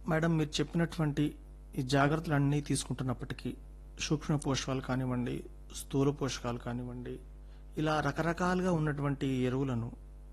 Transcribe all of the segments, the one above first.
madam మీరు చెప్పినటువంటి ఈ జాగ్రత్తలన్నీ తీసుకుంటున్నప్పటికీ సూక్ష్మ పోషకాలు కానివ్వండి స్థూల పోషకాలు కానివ్వండి ఇలా రకరకాలుగా ఉన్నటువంటి ఎరువులను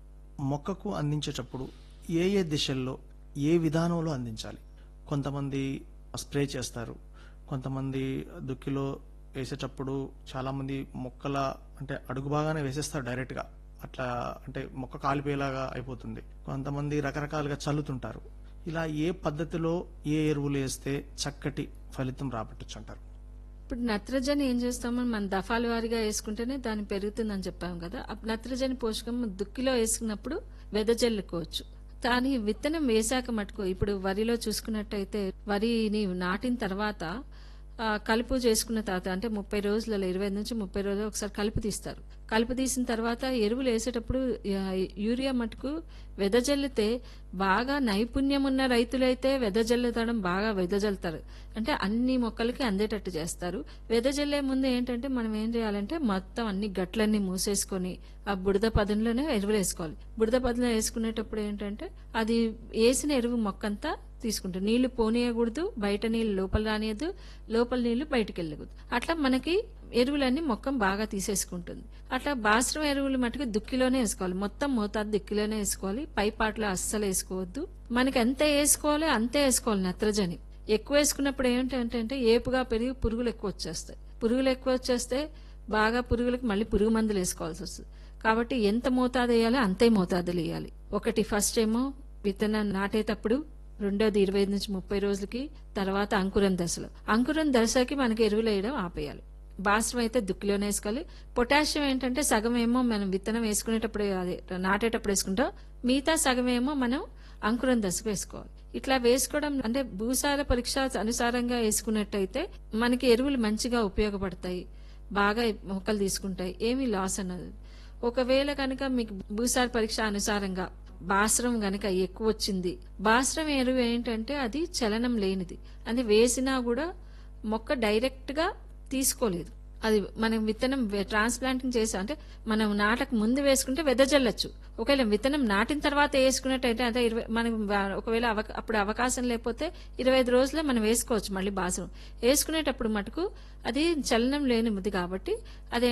మొక్కకు అందించేటప్పుడు ఏ ఏ దిశల్లో ఏ విధానంలో అందించాలి కొంతమంది స్ప్రే చేస్తారు కొంతమంది దుక్కిలో వేసేటప్పుడు చాలామంది మొక్కల అంటే అడుగు బాగానే వేసేస్తారు డైరెక్ట్గా అట్లా అంటే మొక్క కాలిపోయేలాగా అయిపోతుంది కొంతమంది రకరకాలుగా చల్లుతుంటారు ఇలా ఏ పద్ధతిలో ఏ ఎరువులు వేస్తే చక్కటి ఫలితం రాబట్టచ్చు అంటారు ఇప్పుడు నత్రజని ఏం చేస్తామో మనం దఫాల వారీగా వేసుకుంటేనే దాని పెరుగుతుందని చెప్పాం కదా ఆ నత్రజని పోషకం దుక్కిలో వేసుకున్నప్పుడు వెదజల్లుకోవచ్చు కానీ విత్తనం వేశాక మటుకు ఇప్పుడు వరిలో చూసుకున్నట్టయితే వరిని నాటిన తర్వాత ఆ, కలుపు చేసుకున్న తర్వాత అంటే ముప్పై రోజులలో ఇరవై నుంచి ముప్పై రోజులు ఒకసారి కలుపు తీస్తారు కలుపు తీసిన తర్వాత ఎరువులు వేసేటప్పుడు ఆ, యూరియా మటుకు వెదజల్లితే బాగా నైపుణ్యం ఉన్న రైతులైతే వెదజల్లుతడం బాగా వెదజల్లుతారు అంటే అన్ని మొక్కలకి అందేటట్టు చేస్తారు వెదజల్లే ముందు ఏంటంటే మనం ఏం చేయాలంటే మొత్తం అన్ని గట్లన్నీ మూసేసుకొని ఆ బుడద పదంలోనే ఎరువులు వేసుకోవాలి బుడద పదంలో వేసుకునేటప్పుడు ఏంటంటే అది వేసిన ఎరువు మొక్కంతా తీసుకుంటాం నీళ్లు పోనీయకూడదు బయట నీళ్లు లోపల రానియద్దు లోపల నీళ్లు బయటకు వెళ్ళకూడదు అట్లా మనకి ఎరువులన్నీ మొక్కం బాగా తీసేసుకుంటుంది అట్లా బాస్రం ఎరువులు మటుకు దుక్కిలోనే వేసుకోవాలి మొత్తం మోతాదు దుక్కిలోనే వేసుకోవాలి పై పాటలో అస్సలు వేసుకోవద్దు మనకి ఎంత వేసుకోవాలో అంతే వేసుకోవాలి నత్రజని ఎక్కువ వేసుకున్నప్పుడు ఏంటంటే ఏపుగా పెరిగి పురుగులు ఎక్కువ వచ్చేస్తాయి పురుగులు ఎక్కువ వచ్చేస్తే బాగా పురుగులకు మళ్ళీ పురుగు మందులు వేసుకోవాల్సి వస్తుంది కాబట్టి ఎంత మోతాదు వేయాలో అంతే మోతాదులు వేయాలి ఒకటి ఫస్ట్ ఏమో విత్తనం నాటేటప్పుడు రెండోది ఇరవై ఐదు నుంచి ముప్పై రోజులకి తర్వాత అంకురం దశలో అంకురం దశకి మనకి ఎరువులు వేయడం ఆపేయాలి బాస్రం అయితే దుక్కిలోనే వేసుకోవాలి పొటాషియం ఏంటంటే సగం ఏమో మనం విత్తనం వేసుకునేటప్పుడు అదే నాటేటప్పుడు వేసుకుంటాం మిగతా సగం ఏమో మనం అంకురం దశకు వేసుకోవాలి ఇట్లా వేసుకోవడం అంటే భూసార పరీక్ష అనుసారంగా వేసుకున్నట్టయితే మనకి ఎరువులు మంచిగా ఉపయోగపడతాయి బాగా మొక్కలు తీసుకుంటాయి ఏమీ లాస్ అన్నది ఒకవేళ కనుక మీకు భూసార పరీక్ష అనుసారంగా బాస్రం గనక ఎక్కువ వచ్చింది బాస్రం ఎరువు ఏంటంటే అది చలనం లేనిది అది వేసినా కూడా మొక్క డైరెక్ట్ గా తీసుకోలేదు అది మనం విత్తనం ట్రాన్స్ప్లాంటింగ్ చేసా అంటే మనం నాటకు ముందు వేసుకుంటే వెదజల్లచ్చు ఒకవేళ విత్తనం నాటిన తర్వాత వేసుకున్నట్టయితే అంటే ఇరవై మనం వా- ఒకవేళ అవక- అప్పుడు అవకాశం లేకపోతే ఇరవై ఐదు రోజుల్లో మనం వేసుకోవచ్చు మళ్ళీ బాసం వేసుకునేటప్పుడు మటుకు అది చలనం లేనిది కాబట్టి అది